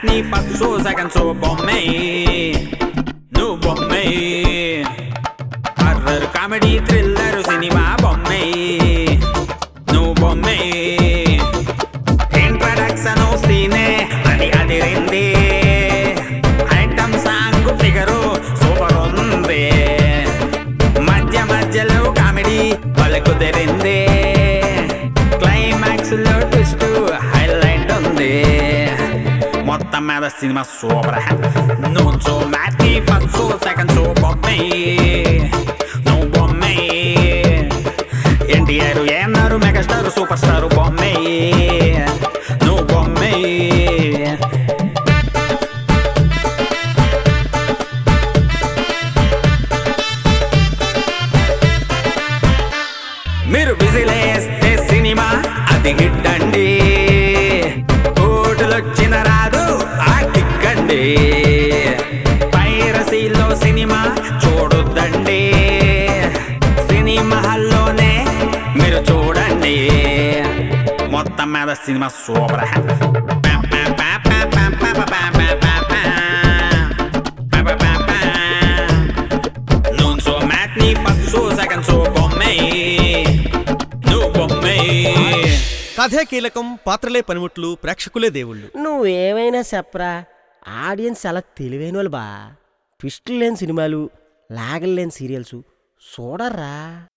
matinee first show second show బొమ్మే నువ్వు బొమ్మే హర్రర్ కామెడీ థ్రిల్లర్ సినిమా బొమ్మే నువ్వు బొమ్మే ఇంట్రడక్షన్ సీనే అది అదిరింది ఐటమ్ సాంగ్ ఫిగరు సూపర్ ఉంది మధ్య మధ్యలో కామెడీ వాళ్ళ కుదిరింది క్లైమాక్స్ లో ట్విస్ట్ హైలైట్ ఉంది మొత్తం మీద సినిమా సూపర్ నువ్వు show matinee first show second show బొమ్మే నువ్వు బొమ్మే NTR ANR megastar super star బొమ్మే నువ్వు బొమ్మే మీరు విజిలేస్తే సినిమా అది హిట్ అండి ఓటులొచ్చిన రాదు ఆ కిక్ అండి పైరసీలో సినిమా చూడొద్దండి సినిమా హాల్లోనే మీరు చూడండి మొత్తం మీద సినిమా సూపర్ నువ్వు show matinee first show second show బొమ్మే నువ్వు బొమ్మే కథే కీలకం పాత్రలే పనిముట్లు ప్రేక్షకులే దేవుళ్ళు నువ్వేమైనా చెప్పరా ఆడియన్స్ చాలా తెలివైన వాళ్ళు బా ట్విస్టులు లేని సినిమాలు లాగలు లేని సీరియల్స్ చూడర్రా